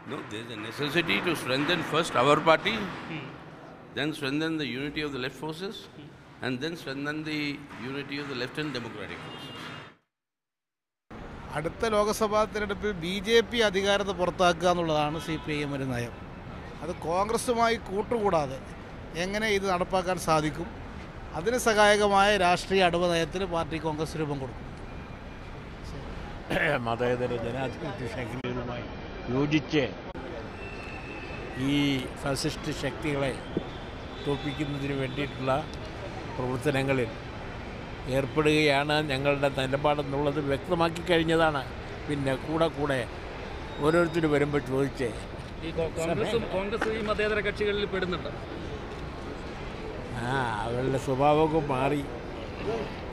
No, there is a necessity to strengthen first our party, then strengthen the unity of the left forces, and then strengthen the unity of the left and democratic forces. അടുത്ത ലോക്സഭാ തിരഞ്ഞെടുപ്പിൽ B J P അധികാരത്തെ പുറത്താക്കുക എന്നുള്ളതാണ് C P I എമ്മിൻ്റെ നയം അത് കോൺഗ്രസുമായി കൂട്ടുകൂടാതെ എങ്ങനെ ഇത് നടപ്പാക്കാൻ സാധിക്കും അതിന് സഹായകമായ രാഷ്ട്രീയ അടവ് നയത്തിന് പാർട്ടി കോൺഗ്രസ് രൂപം കൊടുക്കും മതേതര ജനാധിപത്യ ശക്തികളുമായി യോജിച്ച് ഈ ഫാസിസ്റ്റ് ശക്തികളെ തോൽപ്പിക്കുന്നതിന് വേണ്ടിയിട്ടുള്ള പ്രവർത്തനങ്ങളിൽ ഏർപ്പെടുകയാണ് ഞങ്ങളുടെ നിലപാടെന്നുള്ളത് വ്യക്തമാക്കി കഴിഞ്ഞതാണ് പിന്നെ കൂടെ കൂടെ ഓരോരുത്തർ വരുമ്പോൾ ചോദിച്ചേ ഈ കോ- കോൺഗ്രസും കോൺഗ്രസ് ഈ മതേതര കക്ഷികളിൽ പെടുന്നുണ്ട് ആ അവരുടെ സ്വഭാവമൊക്കെ മാറി